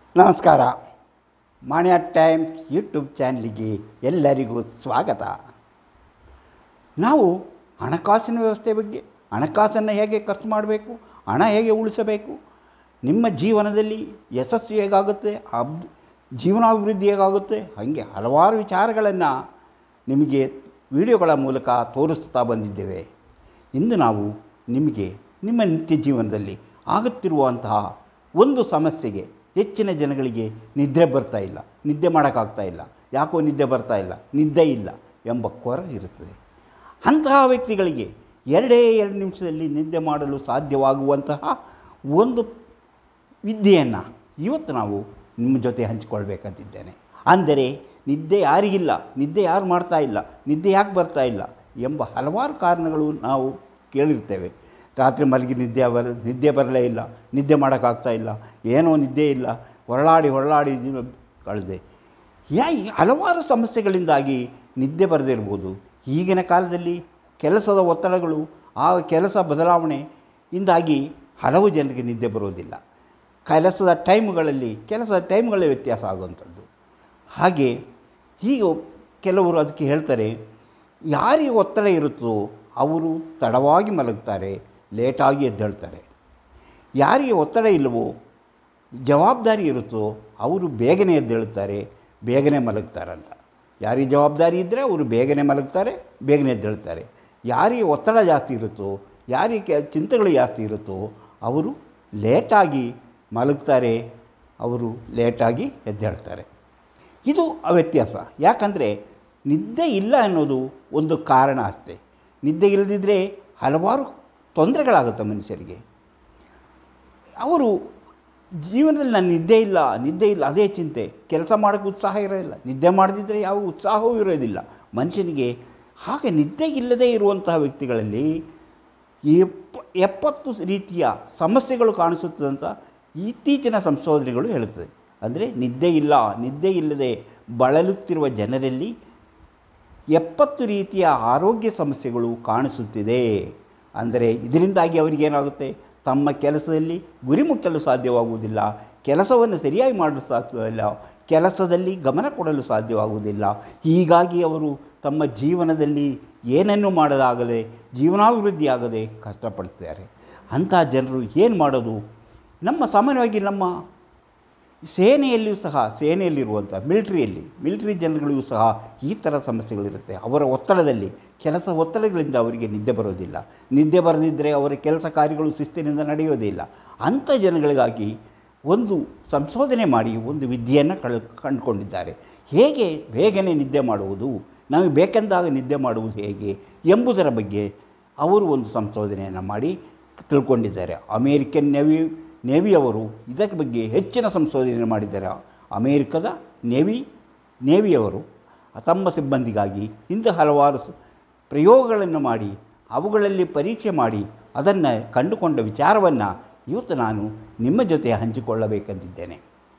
ನಮಸ್ಕಾರ ಮಾಣ್ಯ times YouTube ಚಾನಲಿಗೆ ಎಲ್ಲರಿಗೂ ಸ್ವಾಗತ ನಾವು ಹಣಕಾಸಿನ ವ್ಯವಸ್ಥೆ ಬಗ್ಗೆ ಹಣಕಾಸನ್ನು ಹೇಗೆ ಖರ್ಚು ಮಾಡಬೇಕು ಹಣ ಹೇಗೆ ಉಳಿಸಬೇಕು ನಿಮ್ಮ ಜೀವನದಲ್ಲಿ ಯಶಸ್ಸು ಹೇಗಾಗುತ್ತೆ ಅಬ್ ಜೀವನಾಭಿವೃದ್ಧಿ ಹೇಗಾಗುತ್ತೆ ಹಾಗೆ ಹಲವಾರು ವಿಚಾರಗಳನ್ನು ನಿಮಗೆ ವಿಡಿಯೋಗಳ ಮೂಲಕ ತೋರಿಸ್ತಾ ಬಂದಿದ್ದೇವೆ ಇಂದು ನಾವು ನಿಮಗೆ ನಿಮ್ಮ ನಿತ್ಯ ಜೀವನದಲ್ಲಿ ಆಗುತ್ತಿರುವಂತಹ ಒಂದು ಸಮಸ್ಯೆಗೆ ಹೆಚ್ಚಿನ ಜನಗಳಿಗೆ ನಿದ್ರೆ ಬರ್ತಾ ಇಲ್ಲ ನಿದ್ದೆ ಮಾಡೋಕ್ಕಾಗ್ತಾ ಇಲ್ಲ ಯಾಕೋ ನಿದ್ದೆ ಬರ್ತಾ ಇಲ್ಲ ನಿದ್ದೆ ಇಲ್ಲ ಎಂಬ ಕೊರ ಇರುತ್ತದೆ ಅಂತಹ ವ್ಯಕ್ತಿಗಳಿಗೆ ಎರಡೇ ಎರಡು ನಿಮಿಷದಲ್ಲಿ ನಿದ್ದೆ ಮಾಡಲು ಸಾಧ್ಯವಾಗುವಂತಹ ಒಂದು ವಿದ್ಯೆಯನ್ನು ಇವತ್ತು ನಾವು ನಿಮ್ಮ ಜೊತೆ ಹಂಚಿಕೊಳ್ಬೇಕಂತಿದ್ದೇನೆ ಅಂದರೆ ನಿದ್ದೆ ಯಾರಿಗಿಲ್ಲ ನಿದ್ದೆ ಯಾರು ಮಾಡ್ತಾ ಇಲ್ಲ ನಿದ್ದೆ ಯಾಕೆ ಬರ್ತಾ ಇಲ್ಲ ಎಂಬ ಹಲವಾರು ಕಾರಣಗಳು ನಾವು ಕೇಳಿರ್ತೇವೆ ರಾತ್ರಿ ಮಲಗಿ ನಿದ್ದೆ ಬರ ನಿದ್ದೆ ಬರಲೇ ಇಲ್ಲ ನಿದ್ದೆ ಮಾಡೋಕ್ಕಾಗ್ತಾ ಇಲ್ಲ ಏನೋ ನಿದ್ದೆ ಇಲ್ಲ ಹೊರಳಾಡಿ ಹೊರಳಾಡಿ ಜೀವ ಕಳೆದೆ ಯಾ ಈ ಹಲವಾರು ಸಮಸ್ಯೆಗಳಿಂದಾಗಿ ನಿದ್ದೆ ಬರದೇ ಇರ್ಬೋದು ಈಗಿನ ಕಾಲದಲ್ಲಿ ಕೆಲಸದ ಒತ್ತಡಗಳು ಆ ಕೆಲಸ ಬದಲಾವಣೆಯಿಂದಾಗಿ ಹಲವು ಜನರಿಗೆ ನಿದ್ದೆ ಬರೋದಿಲ್ಲ ಕೆಲಸದ ಟೈಮ್ಗಳಲ್ಲಿ ಕೆಲಸದ ಟೈಮ್ಗಳೇ ವ್ಯತ್ಯಾಸ ಆಗುವಂಥದ್ದು ಹಾಗೆ ಹೀಗೆ ಕೆಲವರು ಅದಕ್ಕೆ ಹೇಳ್ತಾರೆ ಯಾರಿಗೆ ಒತ್ತಡ ಇರುತ್ತೋ ಅವರು ತಡವಾಗಿ ಮಲಗ್ತಾರೆ ಲೇಟಾಗಿ ಎದ್ದೇಳ್ತಾರೆ ಯಾರಿಗೆ ಒತ್ತಡ ಇಲ್ಲವೋ ಜವಾಬ್ದಾರಿ ಇರುತ್ತೋ ಅವರು ಬೇಗನೆ ಎದ್ದೇಳುತ್ತಾರೆ ಬೇಗನೆ ಮಲಗ್ತಾರಂತ ಯಾರಿಗೆ ಜವಾಬ್ದಾರಿ ಇದ್ದರೆ ಅವರು ಬೇಗನೆ ಮಲಗ್ತಾರೆ ಬೇಗನೆ ಎದ್ದೇಳ್ತಾರೆ ಯಾರಿಗೆ ಒತ್ತಡ ಜಾಸ್ತಿ ಇರುತ್ತೋ ಯಾರಿಗೆ ಕೆ ಚಿಂತೆಗಳು ಜಾಸ್ತಿ ಇರುತ್ತೋ ಅವರು ಲೇಟಾಗಿ ಮಲಗ್ತಾರೆ ಅವರು ಲೇಟಾಗಿ ಎದ್ದೇಳ್ತಾರೆ ಇದು ಆ ವ್ಯತ್ಯಾಸ ಯಾಕಂದರೆ ನಿದ್ದೆ ಇಲ್ಲ ಅನ್ನೋದು ಒಂದು ಕಾರಣ ಅಷ್ಟೇ ನಿದ್ದೆ ಇಲ್ಲದಿದ್ದರೆ ಹಲವಾರು ತೊಂದರೆಗಳಾಗುತ್ತೆ ಮನುಷ್ಯರಿಗೆ ಅವರು ಜೀವನದಲ್ಲಿ ನಾನು ನಿದ್ದೆ ಇಲ್ಲ ನಿದ್ದೆ ಇಲ್ಲ ಅದೇ ಚಿಂತೆ ಕೆಲಸ ಮಾಡೋಕ್ಕೆ ಉತ್ಸಾಹ ಇರೋದಿಲ್ಲ ನಿದ್ದೆ ಮಾಡದಿದ್ದರೆ ಯಾವ ಉತ್ಸಾಹವೂ ಇರೋದಿಲ್ಲ ಮನುಷ್ಯನಿಗೆ ಹಾಗೆ ನಿದ್ದೆ ಇಲ್ಲದೇ ಇರುವಂತಹ ವ್ಯಕ್ತಿಗಳಲ್ಲಿ ಎಪ್ಪ ಎಪ್ಪತ್ತು ರೀತಿಯ ಸಮಸ್ಯೆಗಳು ಕಾಣಿಸುತ್ತದಂತ ಇತ್ತೀಚಿನ ಸಂಶೋಧನೆಗಳು ಹೇಳುತ್ತದೆ ಅಂದರೆ ನಿದ್ದೆ ಇಲ್ಲ ನಿದ್ದೆ ಇಲ್ಲದೆ ಬಳಲುತ್ತಿರುವ ಜನರಲ್ಲಿ ಎಪ್ಪತ್ತು ರೀತಿಯ ಆರೋಗ್ಯ ಸಮಸ್ಯೆಗಳು ಕಾಣಿಸುತ್ತಿದೆ ಅಂದರೆ ಇದರಿಂದಾಗಿ ಅವರಿಗೇನಾಗುತ್ತೆ ತಮ್ಮ ಕೆಲಸದಲ್ಲಿ ಗುರಿ ಮುಟ್ಟಲು ಸಾಧ್ಯವಾಗುವುದಿಲ್ಲ ಕೆಲಸವನ್ನು ಸರಿಯಾಗಿ ಮಾಡಲು ಸಾಧ್ಯವಿಲ್ಲ ಕೆಲಸದಲ್ಲಿ ಗಮನ ಕೊಡಲು ಸಾಧ್ಯವಾಗುವುದಿಲ್ಲ ಹೀಗಾಗಿ ಅವರು ತಮ್ಮ ಜೀವನದಲ್ಲಿ ಏನನ್ನೂ ಮಾಡಲಾಗದೆ ಜೀವನಾಭಿವೃದ್ಧಿ ಆಗದೆ ಕಷ್ಟಪಡ್ತಾರೆ ಅಂಥ ಜನರು ಏನು ಮಾಡೋದು ನಮ್ಮ ಸಾಮಾನ್ಯವಾಗಿ ನಮ್ಮ ಸೇನೆಯಲ್ಲಿಯೂ ಸಹ ಸೇನೆಯಲ್ಲಿರುವಂಥ ಮಿಲ್ಟ್ರಿಯಲ್ಲಿ ಮಿಲ್ಟ್ರಿ ಜನಗಳಿಗೂ ಸಹ ಈ ಥರ ಸಮಸ್ಯೆಗಳಿರುತ್ತೆ ಅವರ ಒತ್ತಡದಲ್ಲಿ ಕೆಲಸ ಒತ್ತಡಗಳಿಂದ ಅವರಿಗೆ ನಿದ್ದೆ ಬರೋದಿಲ್ಲ ನಿದ್ದೆ ಬರದಿದ್ದರೆ ಅವರ ಕೆಲಸ ಕಾರ್ಯಗಳು ಶಿಸ್ತಿನಿಂದ ನಡೆಯೋದಿಲ್ಲ ಅಂಥ ಜನಗಳಿಗಾಗಿ ಒಂದು ಸಂಶೋಧನೆ ಮಾಡಿ ಒಂದು ವಿದ್ಯೆಯನ್ನು ಕಳ್ ಕಂಡುಕೊಂಡಿದ್ದಾರೆ ಹೇಗೆ ಬೇಗನೆ ನಿದ್ದೆ ಮಾಡುವುದು ನಮಗೆ ಬೇಕೆಂದಾಗ ನಿದ್ದೆ ಮಾಡುವುದು ಹೇಗೆ ಎಂಬುದರ ಬಗ್ಗೆ ಅವರು ಒಂದು ಸಂಶೋಧನೆಯನ್ನು ಮಾಡಿ ತಿಳ್ಕೊಂಡಿದ್ದಾರೆ ಅಮೇರಿಕನ್ ನೆವಿ ನೇವಿಯವರು ಇದರ ಬಗ್ಗೆ ಹೆಚ್ಚಿನ ಸಂಶೋಧನೆ ಮಾಡಿದ್ದಾರೆ ಅಮೇರಿಕದ ನೇವಿ ನೇವಿಯವರು ತಮ್ಮ ಸಿಬ್ಬಂದಿಗಾಗಿ ಇಂಥ ಹಲವಾರು ಸ- ಪ್ರಯೋಗಗಳನ್ನು ಮಾಡಿ ಅವುಗಳಲ್ಲಿ ಪರೀಕ್ಷೆ ಮಾಡಿ ಅದನ್ನು ಕಂಡುಕೊಂಡ ವಿಚಾರವನ್ನು ಇವತ್ತು ನಾನು ನಿಮ್ಮ ಜೊತೆ ಹಂಚಿಕೊಳ್ಳಬೇಕಂತಿದ್ದೇನೆ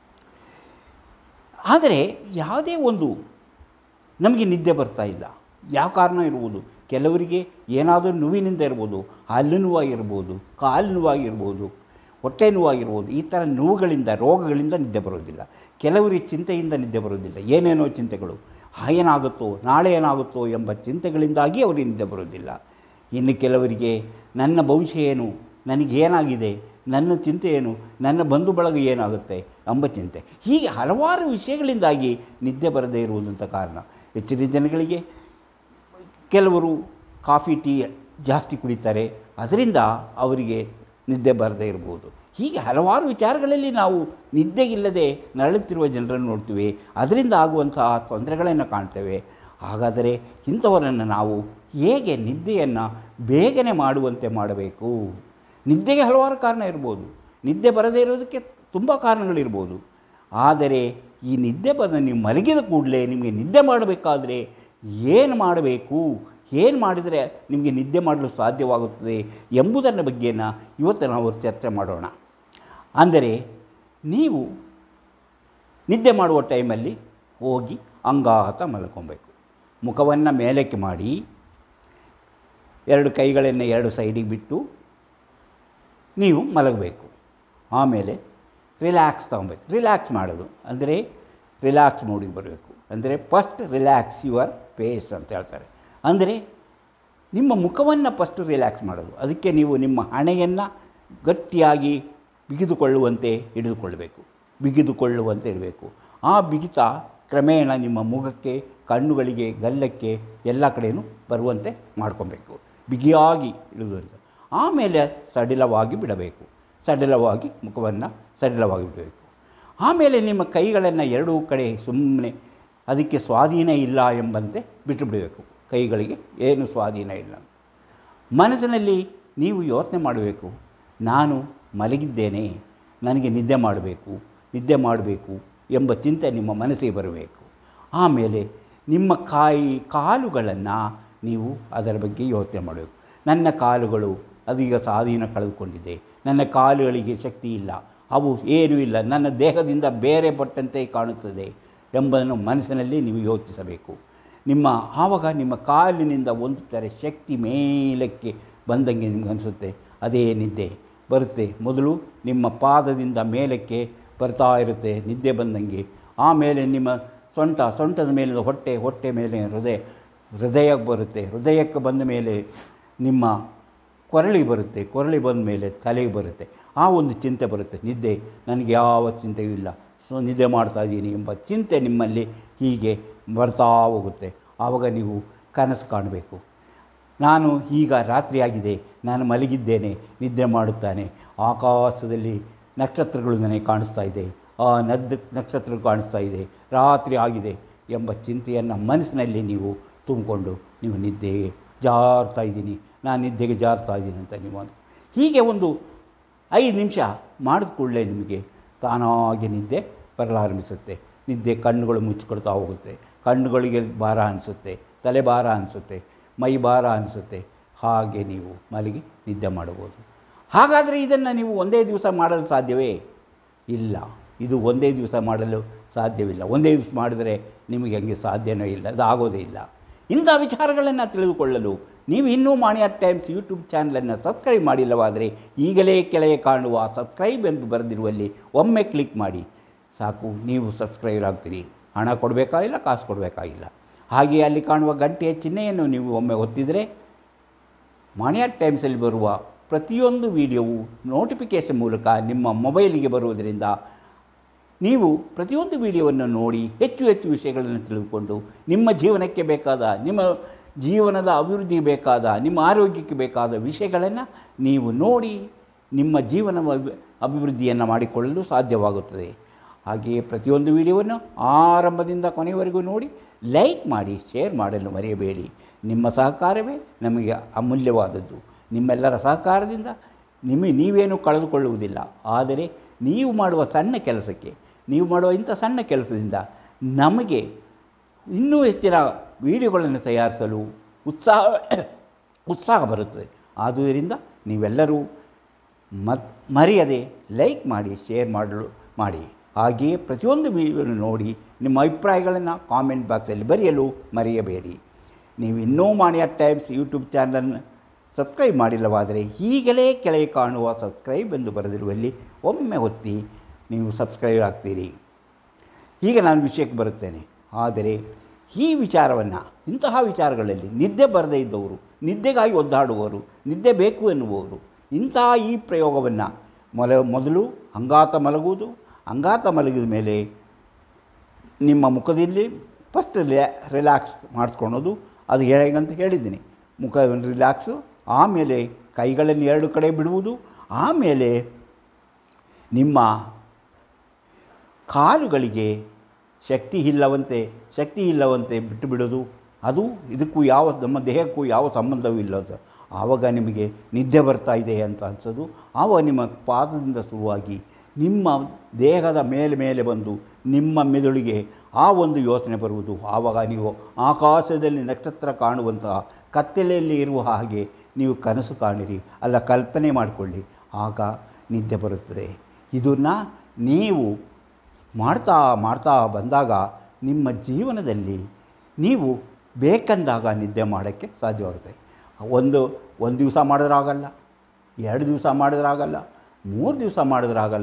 ಆದರೆ ಯಾವುದೇ ಒಂದು ನಮಗೆ ನಿದ್ದೆ ಬರ್ತಾ ಇಲ್ಲ ಯಾವ ಕಾರಣ ಇರ್ಬೋದು ಕೆಲವರಿಗೆ ಏನಾದರೂ ನೋವಿನಿಂದ ಇರ್ಬೋದು ಹಲ್ಲು ನೋವಾಗಿರ್ಬೋದು ಕಾಲು ನೋವಾಗಿರ್ಬೋದು ಹೊಟ್ಟೆ ನೋವಾಗಿರ್ಬೋದು ಈ ಥರ ನೋವುಗಳಿಂದ ರೋಗಗಳಿಂದ ನಿದ್ದೆ ಬರೋದಿಲ್ಲ ಕೆಲವರಿಗೆ ಚಿಂತೆಯಿಂದ ನಿದ್ದೆ ಬರೋದಿಲ್ಲ ಏನೇನೋ ಚಿಂತೆಗಳು ಆ ಏನಾಗುತ್ತೋ ನಾಳೆ ಏನಾಗುತ್ತೋ ಎಂಬ ಚಿಂತೆಗಳಿಂದಾಗಿ ಅವರಿಗೆ ನಿದ್ದೆ ಬರೋದಿಲ್ಲ ಇನ್ನು ಕೆಲವರಿಗೆ ನನ್ನ ಭವಿಷ್ಯ ಏನು ನನಗೇನಾಗಿದೆ ನನ್ನ ಚಿಂತೆ ಏನು ನನ್ನ ಬಂಧು ಬಳಗ ಏನಾಗುತ್ತೆ ಎಂಬ ಚಿಂತೆ ಹೀಗೆ ಹಲವಾರು ವಿಷಯಗಳಿಂದಾಗಿ ನಿದ್ದೆ ಬರದೇ ಇರುವುದಂಥ ಕಾರಣ ಹೆಚ್ಚಿನ ಜನಗಳಿಗೆ ಕೆಲವರು ಕಾಫಿ ಟೀ ಜಾಸ್ತಿ ಕುಡಿತಾರೆ ಅದರಿಂದ ಅವರಿಗೆ ನಿದ್ದೆ ಬರದೇ ಇರ್ಬೋದು ಹೀಗೆ ಹಲವಾರು ವಿಚಾರಗಳಲ್ಲಿ ನಾವು ನಿದ್ದೆಗಿಲ್ಲದೆ ನರಳುತ್ತಿರುವ ಜನರನ್ನು ನೋಡ್ತೀವಿ ಅದರಿಂದ ಆಗುವಂತಹ ತೊಂದರೆಗಳನ್ನು ಕಾಣ್ತೇವೆ ಹಾಗಾದರೆ ಇಂಥವರನ್ನು ನಾವು ಹೇಗೆ ನಿದ್ದೆಯನ್ನು ಬೇಗನೆ ಮಾಡುವಂತೆ ಮಾಡಬೇಕು ನಿದ್ದೆಗೆ ಹಲವಾರು ಕಾರಣ ಇರ್ಬೋದು ನಿದ್ದೆ ಬರದೇ ಇರೋದಕ್ಕೆ ತುಂಬ ಕಾರಣಗಳಿರ್ಬೋದು ಆದರೆ ಈ ನಿದ್ದೆ ಬರದ ನೀವು ಮಲಗಿದ ಕೂಡಲೇ ನಿಮಗೆ ನಿದ್ದೆ ಮಾಡಬೇಕಾದ್ರೆ ಏನು ಮಾಡಬೇಕು ಏನು ಮಾಡಿದರೆ ನಿಮಗೆ ನಿದ್ದೆ ಮಾಡಲು ಸಾಧ್ಯವಾಗುತ್ತದೆ ಎಂಬುದರ ಬಗ್ಗೆನ ಇವತ್ತು ನಾವು ಚರ್ಚೆ ಮಾಡೋಣ ಅಂದರೆ ನೀವು ನಿದ್ದೆ ಮಾಡುವ ಟೈಮಲ್ಲಿ ಹೋಗಿ ಅಂಗಾಹತ ಮಲ್ಕೊಬೇಕು ಮುಖವನ್ನು ಮೇಲಕ್ಕೆ ಮಾಡಿ ಎರಡು ಕೈಗಳನ್ನು ಎರಡು ಸೈಡಿಗೆ ಬಿಟ್ಟು ನೀವು ಮಲಗಬೇಕು ಆಮೇಲೆ ರಿಲ್ಯಾಕ್ಸ್ ತೊಗೊಬೇಕು ರಿಲ್ಯಾಕ್ಸ್ ಮಾಡೋದು ಅಂದರೆ ರಿಲ್ಯಾಕ್ಸ್ ಮೂಡಿಗೆ ಬರಬೇಕು ಅಂದರೆ ಫಸ್ಟ್ ರಿಲ್ಯಾಕ್ಸ್ ಯುವರ್ ಫೇಸ್ ಅಂತ ಹೇಳ್ತಾರೆ ಅಂದರೆ ನಿಮ್ಮ ಮುಖವನ್ನು ಫಸ್ಟು ರಿಲ್ಯಾಕ್ಸ್ ಮಾಡೋದು ಅದಕ್ಕೆ ನೀವು ನಿಮ್ಮ ಹಣೆಯನ್ನು ಗಟ್ಟಿಯಾಗಿ ಬಿಗಿದುಕೊಳ್ಳುವಂತೆ ಹಿಡಿದುಕೊಳ್ಳಬೇಕು ಬಿಗಿದುಕೊಳ್ಳುವಂತೆ ಇಡಬೇಕು ಆ ಬಿಗಿತ ಕ್ರಮೇಣ ನಿಮ್ಮ ಮುಖಕ್ಕೆ ಕಣ್ಣುಗಳಿಗೆ ಗಲ್ಲಕ್ಕೆ ಎಲ್ಲ ಕಡೆಯೂ ಬರುವಂತೆ ಮಾಡ್ಕೊಬೇಕು ಬಿಗಿಯಾಗಿ ಇಡುವಂತೆ ಆಮೇಲೆ ಸಡಿಲವಾಗಿ ಬಿಡಬೇಕು ಸಡಿಲವಾಗಿ ಮುಖವನ್ನು ಸಡಿಲವಾಗಿ ಬಿಡಬೇಕು ಆಮೇಲೆ ನಿಮ್ಮ ಕೈಗಳನ್ನು ಎರಡೂ ಕಡೆ ಸುಮ್ಮನೆ ಅದಕ್ಕೆ ಸ್ವಾಧೀನ ಇಲ್ಲ ಎಂಬಂತೆ ಬಿಟ್ಟು ಬಿಡಬೇಕು ಕೈಗಳಿಗೆ ಏನು ಸ್ವಾಧೀನ ಇಲ್ಲ ಮನಸ್ಸಿನಲ್ಲಿ ನೀವು ಯೋಚನೆ ಮಾಡಬೇಕು ನಾನು ಮಲಗಿದ್ದೇನೆ ನನಗೆ ನಿದ್ದೆ ಮಾಡಬೇಕು ನಿದ್ದೆ ಮಾಡಬೇಕು ಎಂಬ ಚಿಂತೆ ನಿಮ್ಮ ಮನಸ್ಸಿಗೆ ಬರಬೇಕು ಆಮೇಲೆ ನಿಮ್ಮ ಕಾಯಿ ಕಾಲುಗಳನ್ನು ನೀವು ಅದರ ಬಗ್ಗೆ ಯೋಚನೆ ಮಾಡಬೇಕು ನನ್ನ ಕಾಲುಗಳು ಅದೀಗ ಸ್ವಾಧೀನ ಕಳೆದುಕೊಂಡಿದೆ ನನ್ನ ಕಾಲುಗಳಿಗೆ ಶಕ್ತಿ ಇಲ್ಲ ಅವು ಏನೂ ಇಲ್ಲ ನನ್ನ ದೇಹದಿಂದ ಬೇರೆ ಪಟ್ಟಂತೆ ಕಾಣುತ್ತದೆ ಎಂಬುದನ್ನು ಮನಸ್ಸಿನಲ್ಲಿ ನೀವು ಯೋಚಿಸಬೇಕು ನಿಮ್ಮ ಆವಾಗ ನಿಮ್ಮ ಕಾಲಿನಿಂದ ಒಂದು ಥರ ಶಕ್ತಿ ಮೇಲಕ್ಕೆ ಬಂದಂಗೆ ನಿಮ್ಗೆ ಅನಿಸುತ್ತೆ ಅದೇ ನಿದ್ದೆ ಬರುತ್ತೆ ಮೊದಲು ನಿಮ್ಮ ಪಾದದಿಂದ ಮೇಲಕ್ಕೆ ಬರ್ತಾ ಇರುತ್ತೆ ನಿದ್ದೆ ಬಂದಂಗೆ ಆಮೇಲೆ ನಿಮ್ಮ ಸೊಂಟ ಸೊಂಟದ ಮೇಲೆ ಹೊಟ್ಟೆ ಹೊಟ್ಟೆ ಮೇಲೆ ಹೃದಯ ಹೃದಯಕ್ಕೆ ಬರುತ್ತೆ ಹೃದಯಕ್ಕೆ ಬಂದ ಮೇಲೆ ನಿಮ್ಮ ಕೊರಳಿಗೆ ಬರುತ್ತೆ ಕೊರಳಿ ಬಂದ ಮೇಲೆ ತಲೆಗೆ ಬರುತ್ತೆ ಆ ಒಂದು ಚಿಂತೆ ಬರುತ್ತೆ ನಿದ್ದೆ ನನಗೆ ಯಾವ ಚಿಂತೆಯೂ ಇಲ್ಲ ಸೊ ನಿದ್ದೆ ಮಾಡ್ತಾ ಇದ್ದೀನಿ ಎಂಬ ಚಿಂತೆ ನಿಮ್ಮಲ್ಲಿ ಹೀಗೆ ಬರ್ತಾ ಹೋಗುತ್ತೆ ಆವಾಗ ನೀವು ಕನಸು ಕಾಣಬೇಕು ನಾನು ಈಗ ರಾತ್ರಿಯಾಗಿದೆ ನಾನು ಮಲಗಿದ್ದೇನೆ ನಿದ್ರೆ ಮಾಡುತ್ತಾನೆ ಆಕಾಶದಲ್ಲಿ ನಕ್ಷತ್ರಗಳು ನನಗೆ ಕಾಣಿಸ್ತಾ ಇದೆ ಆ ನದ್ ನಕ್ಷತ್ರಗಳು ಕಾಣಿಸ್ತಾ ಇದೆ ರಾತ್ರಿ ಆಗಿದೆ ಎಂಬ ಚಿಂತೆಯನ್ನು ಮನಸ್ಸಿನಲ್ಲಿ ನೀವು ತುಂಬಿಕೊಂಡು ನೀವು ನಿದ್ದೆಗೆ ಜಾರ್ತಾ ಇದ್ದೀನಿ ನಾನು ನಿದ್ದೆಗೆ ಜಾರ್ತಾ ಇದ್ದೀನಿ ಅಂತ ನೀವು ಅಂದು ಹೀಗೆ ಒಂದು ಐದು ನಿಮಿಷ ಮಾಡಿದ ಕೂಡಲೇ ನಿಮಗೆ ತಾನಾಗಿ ನಿದ್ದೆ ಬರಲಾರಂಭಿಸುತ್ತೆ ನಿದ್ದೆ ಕಣ್ಣುಗಳು ಮುಚ್ಚಿಕೊಳ್ತಾ ಹೋಗುತ್ತೆ ಕಣ್ಣುಗಳಿಗೆ ಭಾರ ಅನಿಸುತ್ತೆ ತಲೆ ಭಾರ ಅನಿಸುತ್ತೆ ಮೈ ಭಾರ ಅನಿಸುತ್ತೆ ಹಾಗೆ ನೀವು ಮಲಗಿ ನಿದ್ದೆ ಮಾಡಬಹುದು ಹಾಗಾದರೆ ಇದನ್ನು ನೀವು ಒಂದೇ ದಿವಸ ಮಾಡಲು ಸಾಧ್ಯವೇ ಇಲ್ಲ ಇದು ಒಂದೇ ದಿವಸ ಮಾಡಲು ಸಾಧ್ಯವಿಲ್ಲ ಒಂದೇ ದಿವಸ ಮಾಡಿದರೆ ನಿಮಗೆ ಹಂಗೆ ಸಾಧ್ಯನೂ ಇಲ್ಲ ಅದು ಆಗೋದೇ ಇಲ್ಲ ಇಂಥ ವಿಚಾರಗಳನ್ನು ತಿಳಿದುಕೊಳ್ಳಲು ನೀವು ಇನ್ನೂ ಮಾಣಿಯ ಟೈಮ್ಸ್ ಯೂಟ್ಯೂಬ್ ಚಾನಲನ್ನು ಸಬ್ಸ್ಕ್ರೈಬ್ ಮಾಡಿಲ್ಲವಾದರೆ ಈಗಲೇ ಕೆಳಗೆ ಕಾಣುವ ಸಬ್ಸ್ಕ್ರೈಬ್ ಎಂದು ಬರೆದಿರುವಲ್ಲಿ ಒಮ್ಮೆ ಕ್ಲಿಕ್ ಮಾಡಿ ಸಾಕು ನೀವು ಸಬ್ಸ್ಕ್ರೈಬರ್ ಆಗ್ತೀರಿ ಹಣ ಕೊಡಬೇಕಾಗಿಲ್ಲ ಕಾಸು ಕೊಡಬೇಕಾಗಿಲ್ಲ ಹಾಗೆ ಅಲ್ಲಿ ಕಾಣುವ ಗಂಟೆಯ ಚಿಹ್ನೆಯನ್ನು ನೀವು ಒಮ್ಮೆ ಒತ್ತಿದರೆ ಮಾಣಿಯ ಟೈಮ್ಸಲ್ಲಿ ಬರುವ ಪ್ರತಿಯೊಂದು ವಿಡಿಯೋವು ನೋಟಿಫಿಕೇಷನ್ ಮೂಲಕ ನಿಮ್ಮ ಮೊಬೈಲಿಗೆ ಬರುವುದರಿಂದ ನೀವು ಪ್ರತಿಯೊಂದು ವಿಡಿಯೋವನ್ನು ನೋಡಿ ಹೆಚ್ಚು ಹೆಚ್ಚು ವಿಷಯಗಳನ್ನು ತಿಳಿದುಕೊಂಡು ನಿಮ್ಮ ಜೀವನಕ್ಕೆ ಬೇಕಾದ ನಿಮ್ಮ ಜೀವನದ ಅಭಿವೃದ್ಧಿಗೆ ಬೇಕಾದ ನಿಮ್ಮ ಆರೋಗ್ಯಕ್ಕೆ ಬೇಕಾದ ವಿಷಯಗಳನ್ನು ನೀವು ನೋಡಿ ನಿಮ್ಮ ಜೀವನ ಅಭಿ- ಅಭಿವೃದ್ಧಿಯನ್ನು ಮಾಡಿಕೊಳ್ಳಲು ಸಾಧ್ಯವಾಗುತ್ತದೆ ಹಾಗೆಯೇ ಪ್ರತಿಯೊಂದು ವಿಡಿಯೋವನ್ನು ಆರಂಭದಿಂದ ಕೊನೆಯವರೆಗೂ ನೋಡಿ ಲೈಕ್ ಮಾಡಿ ಶೇರ್ ಮಾಡಲು ಮರೆಯಬೇಡಿ ನಿಮ್ಮ ಸಹಕಾರವೇ ನಮಗೆ ಅಮೂಲ್ಯವಾದದ್ದು ನಿಮ್ಮೆಲ್ಲರ ಸಹಕಾರದಿಂದ ನಿಮ್ಮ ನೀವೇನು ಕಳೆದುಕೊಳ್ಳುವುದಿಲ್ಲ ಆದರೆ ನೀವು ಮಾಡುವ ಸಣ್ಣ ಕೆಲಸಕ್ಕೆ ನೀವು ಮಾಡುವ ಇಂಥ ಸಣ್ಣ ಕೆಲಸದಿಂದ ನಮಗೆ ಇನ್ನೂ ಹೆಚ್ಚಿನ ವಿಡಿಯೋಗಳನ್ನು ತಯಾರಿಸಲು ಉತ್ಸಾಹ ಉತ್ಸಾಹ ಬರುತ್ತದೆ ಆದುದರಿಂದ ನೀವೆಲ್ಲರೂ ಮತ್ ಮರೆಯದೆ ಲೈಕ್ ಮಾಡಿ ಶೇರ್ ಮಾಡಲು ಮಾಡಿ ಹಾಗೆಯೇ ಪ್ರತಿಯೊಂದು ವಿಡಿಯೋವನ್ನು ನೋಡಿ ನಿಮ್ಮ ಅಭಿಪ್ರಾಯಗಳನ್ನು ಕಾಮೆಂಟ್ ಬಾಕ್ಸಲ್ಲಿ ಬರೆಯಲು ಮರೆಯಬೇಡಿ ನೀವು ಇನ್ನೂ ಮಾಣಿಯ ಟೈಮ್ಸ್ ಯೂಟ್ಯೂಬ್ ಚಾನಲನ್ನು ಸಬ್ಸ್ಕ್ರೈಬ್ ಮಾಡಿಲ್ಲವಾದರೆ ಈಗಲೇ ಕೆಳಗೆ ಕಾಣುವ ಸಬ್ಸ್ಕ್ರೈಬ್ ಎಂದು ಬರೆದಿರುವಲ್ಲಿ ಒಮ್ಮೆ ಒತ್ತಿ ನೀವು ಸಬ್ಸ್ಕ್ರೈಬ್ ಆಗ್ತೀರಿ ಈಗ ನಾನು ವಿಷಯಕ್ಕೆ ಬರುತ್ತೇನೆ ಆದರೆ ಈ ವಿಚಾರವನ್ನು ಇಂತಹ ವಿಚಾರಗಳಲ್ಲಿ ನಿದ್ದೆ ಬರದೇ ಇದ್ದವರು ನಿದ್ದೆಗಾಗಿ ಒದ್ದಾಡುವವರು ನಿದ್ದೆ ಬೇಕು ಎನ್ನುವವರು ಇಂತಹ ಈ ಪ್ರಯೋಗವನ್ನು ಮೊಲ ಮೊದಲು ಅಂಗಾತ ಮಲಗುವುದು ಅಂಗಾತ ಮಲಗಿದ ಮೇಲೆ ನಿಮ್ಮ ಮುಖದಲ್ಲಿ ಫಸ್ಟ್ ರಿಲ್ಯಾಕ್ಸ್ ಮಾಡಿಸ್ಕೊಳೋದು ಅದು ಹೇಗಂತ ಹೇಳಿದ್ದೀನಿ ಮುಖ ರಿಲ್ಯಾಕ್ಸು ಆಮೇಲೆ ಕೈಗಳನ್ನು ಎರಡು ಕಡೆ ಬಿಡುವುದು ಆಮೇಲೆ ನಿಮ್ಮ ಕಾಲುಗಳಿಗೆ ಶಕ್ತಿ ಇಲ್ಲವಂತೆ ಶಕ್ತಿ ಇಲ್ಲವಂತೆ ಬಿಟ್ಟು ಬಿಡೋದು ಅದು ಇದಕ್ಕೂ ಯಾವ ನಮ್ಮ ದೇಹಕ್ಕೂ ಯಾವ ಸಂಬಂಧವೂ ಇಲ್ಲದು ಆವಾಗ ನಿಮಗೆ ನಿದ್ದೆ ಬರ್ತಾ ಇದೆ ಅಂತ ಅನಿಸೋದು ಆವಾಗ ನಿಮ್ಮ ಪಾದದಿಂದ ಶುರುವಾಗಿ ನಿಮ್ಮ ದೇಹದ ಮೇಲೆ ಮೇಲೆ ಬಂದು ನಿಮ್ಮ ಮೆದುಳಿಗೆ ಆ ಒಂದು ಯೋಚನೆ ಬರುವುದು ಆವಾಗ ನೀವು ಆಕಾಶದಲ್ಲಿ ನಕ್ಷತ್ರ ಕಾಣುವಂತಹ ಕತ್ತಲೆಯಲ್ಲಿ ಇರುವ ಹಾಗೆ ನೀವು ಕನಸು ಕಾಣಿರಿ ಅಲ್ಲ ಕಲ್ಪನೆ ಮಾಡಿಕೊಳ್ಳಿ ಆಗ ನಿದ್ದೆ ಬರುತ್ತದೆ ಇದನ್ನು ನೀವು ಮಾಡ್ತಾ ಮಾಡ್ತಾ ಬಂದಾಗ ನಿಮ್ಮ ಜೀವನದಲ್ಲಿ ನೀವು ಬೇಕೆಂದಾಗ ನಿದ್ದೆ ಮಾಡೋಕ್ಕೆ ಸಾಧ್ಯವಾಗುತ್ತೆ ಒಂದು ಒಂದು ದಿವಸ ಮಾಡಿದ್ರಾಗಲ್ಲ ಎರಡು ದಿವಸ ಮಾಡಿದ್ರಾಗಲ್ಲ ಮೂರು ದಿವಸ ಮಾಡಿದ್ರಾಗಲ್ಲ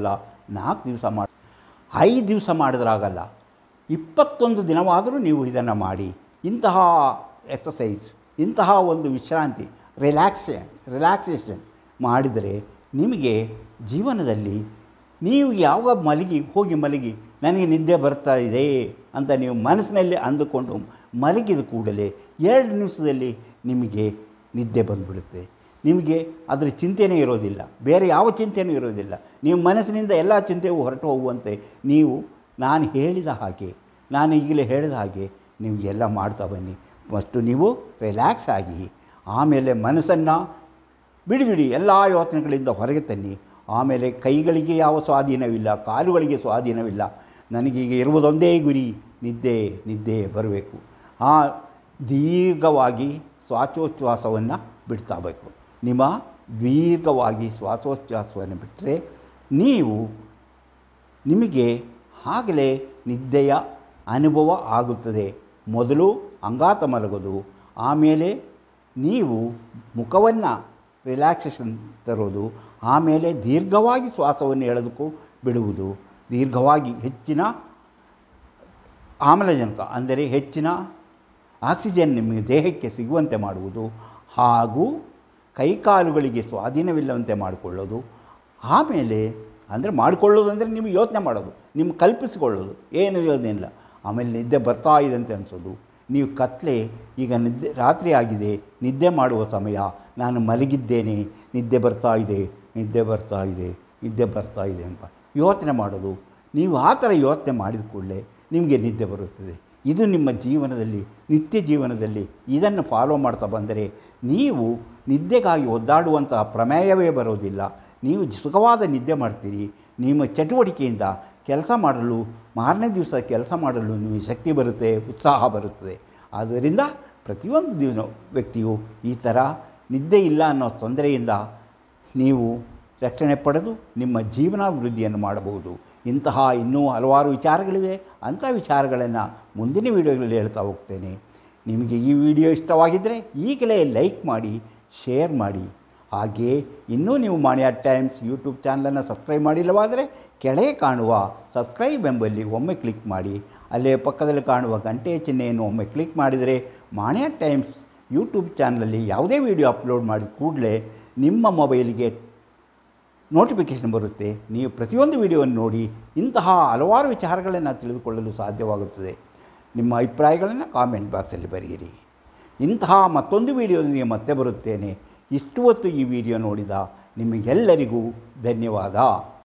ನಾಲ್ಕು ದಿವಸ ಮಾಡಿ ಐದು ದಿವಸ ಮಾಡಿದ್ರಾಗಲ್ಲ ಇಪ್ಪತ್ತೊಂದು ದಿನವಾದರೂ ನೀವು ಇದನ್ನು ಮಾಡಿ ಇಂತಹ ಎಕ್ಸಸೈಸ್ ಇಂತಹ ಒಂದು ವಿಶ್ರಾಂತಿ ರಿಲ್ಯಾಕ್ಸೇ ರಿಲ್ಯಾಕ್ಸೇಷನ್ ಮಾಡಿದರೆ ನಿಮಗೆ ಜೀವನದಲ್ಲಿ ನೀವು ಯಾವಾಗ ಮಲಗಿ ಹೋಗಿ ಮಲಗಿ ನನಗೆ ನಿದ್ದೆ ಬರ್ತಾ ಇದೆ ಅಂತ ನೀವು ಮನಸ್ಸಿನಲ್ಲಿ ಅಂದುಕೊಂಡು ಮಲಗಿದ ಕೂಡಲೇ ಎರಡು ನಿಮಿಷದಲ್ಲಿ ನಿಮಗೆ ನಿದ್ದೆ ಬಂದುಬಿಡುತ್ತೆ ನಿಮಗೆ ಅದರ ಚಿಂತೆನೇ ಇರೋದಿಲ್ಲ ಬೇರೆ ಯಾವ ಚಿಂತೆಯೂ ಇರೋದಿಲ್ಲ ನೀವು ಮನಸ್ಸಿನಿಂದ ಎಲ್ಲ ಚಿಂತೆಯೂ ಹೊರಟು ಹೋಗುವಂತೆ ನೀವು ನಾನು ಹೇಳಿದ ಹಾಗೆ ನಾನು ಈಗಲೇ ಹೇಳಿದ ಹಾಗೆ ನೀವು ಎಲ್ಲ ಮಾಡ್ತಾ ಬನ್ನಿ ಫಸ್ಟು ನೀವು ರಿಲ್ಯಾಕ್ಸ್ ಆಗಿ ಆಮೇಲೆ ಮನಸ್ಸನ್ನು ಬಿಡಿ ಬಿಡಿ ಎಲ್ಲ ಯೋಚನೆಗಳಿಂದ ಹೊರಗೆ ತನ್ನಿ ಆಮೇಲೆ ಕೈಗಳಿಗೆ ಯಾವ ಸ್ವಾಧೀನವಿಲ್ಲ ಕಾಲುಗಳಿಗೆ ಸ್ವಾಧೀನವಿಲ್ಲ ನನಗೀಗ ಇರುವುದೊಂದೇ ಗುರಿ ನಿದ್ದೆ ನಿದ್ದೆ ಬರಬೇಕು ಆ ದೀರ್ಘವಾಗಿ ಶ್ವಾಸೋಚ್ಛ್ವಾಸವನ್ನು ಬಿಡ್ತಾ ಬೇಕು ನಿಮ್ಮ ದೀರ್ಘವಾಗಿ ಶ್ವಾಸೋಚ್ಛ್ವಾಸವನ್ನು ಬಿಟ್ಟರೆ ನೀವು ನಿಮಗೆ ಆಗಲೇ ನಿದ್ದೆಯ ಅನುಭವ ಆಗುತ್ತದೆ ಮೊದಲು ಅಂಗಾತ ಮಲಗೋದು ಆಮೇಲೆ ನೀವು ಮುಖವನ್ನು ರಿಲ್ಯಾಕ್ಸೇಷನ್ ತರೋದು ಆಮೇಲೆ ದೀರ್ಘವಾಗಿ ಶ್ವಾಸವನ್ನು ಎಳೆದಕ್ಕೂ ಬಿಡುವುದು ದೀರ್ಘವಾಗಿ ಹೆಚ್ಚಿನ ಆಮ್ಲಜನಕ ಅಂದರೆ ಹೆಚ್ಚಿನ ಆಕ್ಸಿಜನ್ ನಿಮಗೆ ದೇಹಕ್ಕೆ ಸಿಗುವಂತೆ ಮಾಡುವುದು ಹಾಗೂ ಕೈಕಾಲುಗಳಿಗೆ ಸ್ವಾಧೀನವಿಲ್ಲವಂತೆ ಮಾಡಿಕೊಳ್ಳೋದು ಆಮೇಲೆ ಅಂದರೆ ಮಾಡಿಕೊಳ್ಳೋದು ಅಂದರೆ ನೀವು ಯೋಚನೆ ಮಾಡೋದು ನಿಮ್ಮ ಕಲ್ಪಿಸಿಕೊಳ್ಳೋದು ಏನು ಯೋಚನೆ ಇಲ್ಲ ಆಮೇಲೆ ನಿದ್ದೆ ಬರ್ತಾ ಇದೆ ಅಂತ ಅನಿಸೋದು ನೀವು ಕತ್ಲೆ ಈಗ ನಿದ್ದೆ ರಾತ್ರಿ ಆಗಿದೆ ನಿದ್ದೆ ಮಾಡುವ ಸಮಯ ನಾನು ಮಲಗಿದ್ದೇನೆ ನಿದ್ದೆ ಬರ್ತಾ ಇದೆ ನಿದ್ದೆ ಬರ್ತಾ ಇದೆ ನಿದ್ದೆ ಬರ್ತಾ ಇದೆ ಅಂತ ಯೋಚನೆ ಮಾಡೋದು ನೀವು ಆ ಥರ ಯೋಚನೆ ಮಾಡಿದ ಕೂಡಲೇ ನಿಮಗೆ ನಿದ್ದೆ ಬರುತ್ತದೆ ಇದು ನಿಮ್ಮ ಜೀವನದಲ್ಲಿ ನಿತ್ಯ ಜೀವನದಲ್ಲಿ ಇದನ್ನು ಫಾಲೋ ಮಾಡ್ತಾ ಬಂದರೆ ನೀವು ನಿದ್ದೆಗಾಗಿ ಒದ್ದಾಡುವಂತಹ ಪ್ರಮೇಯವೇ ಬರೋದಿಲ್ಲ ನೀವು ಸುಖವಾದ ನಿದ್ದೆ ಮಾಡ್ತೀರಿ ನಿಮ್ಮ ಚಟುವಟಿಕೆಯಿಂದ ಕೆಲಸ ಮಾಡಲು ಮಾರನೇ ದಿವಸ ಕೆಲಸ ಮಾಡಲು ನಿಮಗೆ ಶಕ್ತಿ ಬರುತ್ತೆ ಉತ್ಸಾಹ ಬರುತ್ತದೆ ಆದ್ದರಿಂದ ಪ್ರತಿಯೊಂದು ದಿನ ವ್ಯಕ್ತಿಯು ಈ ಥರ ನಿದ್ದೆ ಇಲ್ಲ ಅನ್ನೋ ತೊಂದರೆಯಿಂದ ನೀವು ರಕ್ಷಣೆ ಪಡೆದು ನಿಮ್ಮ ಜೀವನಾಭಿವೃದ್ಧಿಯನ್ನು ಮಾಡಬಹುದು ಇಂತಹ ಇನ್ನೂ ಹಲವಾರು ವಿಚಾರಗಳಿವೆ ಅಂಥ ವಿಚಾರಗಳನ್ನು ಮುಂದಿನ ವೀಡಿಯೋಗಳಲ್ಲಿ ಹೇಳ್ತಾ ಹೋಗ್ತೇನೆ ನಿಮಗೆ ಈ ವಿಡಿಯೋ ಇಷ್ಟವಾಗಿದ್ದರೆ ಈಗಲೇ ಲೈಕ್ ಮಾಡಿ ಶೇರ್ ಮಾಡಿ ಹಾಗೆಯೇ ಇನ್ನೂ ನೀವು ಮಾಣಿಯ ಟೈಮ್ಸ್ ಯೂಟ್ಯೂಬ್ ಚಾನಲನ್ನು ಸಬ್ಸ್ಕ್ರೈಬ್ ಮಾಡಿಲ್ಲವಾದರೆ ಕೆಳಗೆ ಕಾಣುವ ಸಬ್ಸ್ಕ್ರೈಬ್ ಎಂಬಲ್ಲಿ ಒಮ್ಮೆ ಕ್ಲಿಕ್ ಮಾಡಿ ಅಲ್ಲೇ ಪಕ್ಕದಲ್ಲಿ ಕಾಣುವ ಗಂಟೆಯ ಚಿಹ್ನೆಯನ್ನು ಒಮ್ಮೆ ಕ್ಲಿಕ್ ಮಾಡಿದರೆ ಮಾಣಿಯ ಟೈಮ್ಸ್ ಯೂಟ್ಯೂಬ್ ಚಾನಲಲ್ಲಿ ಯಾವುದೇ ವಿಡಿಯೋ ಅಪ್ಲೋಡ್ ಮಾಡಿದ ಕೂಡಲೇ ನಿಮ್ಮ ಮೊಬೈಲಿಗೆ ನೋಟಿಫಿಕೇಷನ್ ಬರುತ್ತೆ ನೀವು ಪ್ರತಿಯೊಂದು ವಿಡಿಯೋವನ್ನು ನೋಡಿ ಇಂತಹ ಹಲವಾರು ವಿಚಾರಗಳನ್ನು ತಿಳಿದುಕೊಳ್ಳಲು ಸಾಧ್ಯವಾಗುತ್ತದೆ ನಿಮ್ಮ ಅಭಿಪ್ರಾಯಗಳನ್ನು ಕಾಮೆಂಟ್ ಬಾಕ್ಸಲ್ಲಿ ಬರೆಯಿರಿ ಇಂತಹ ಮತ್ತೊಂದು ವಿಡಿಯೋದೊಂದಿಗೆ ಮತ್ತೆ ಬರುತ್ತೇನೆ ಇಷ್ಟು ಹೊತ್ತು ಈ ವಿಡಿಯೋ ನೋಡಿದ ನಿಮಗೆಲ್ಲರಿಗೂ ಧನ್ಯವಾದ